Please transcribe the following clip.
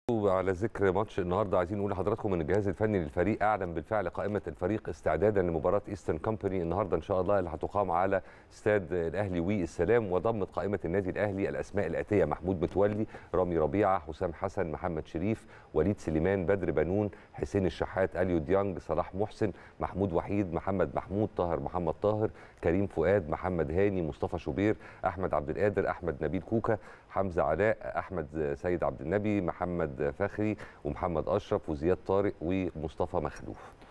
على ذكر ماتش النهارده عايزين نقول لحضراتكم ان الجهاز الفني للفريق اعلن بالفعل قائمه الفريق استعدادا لمباراه ايسترن كومباني النهارده ان شاء الله اللي هتقام على استاد الاهلي والسلام وضمت قائمه النادي الاهلي الاسماء الاتيه محمود متولي رامي ربيعه حسام حسن محمد شريف وليد سليمان بدر بنون حسين الشحات اليو ديانج صلاح محسن محمود وحيد محمد محمود طاهر محمد طاهر كريم فؤاد محمد هاني مصطفى شوبير احمد عبد القادر احمد نبيل كوكا حمزه علاء احمد سيد عبد النبي محمد فخري ومحمد اشرف وزياد طارق ومصطفى مخلوف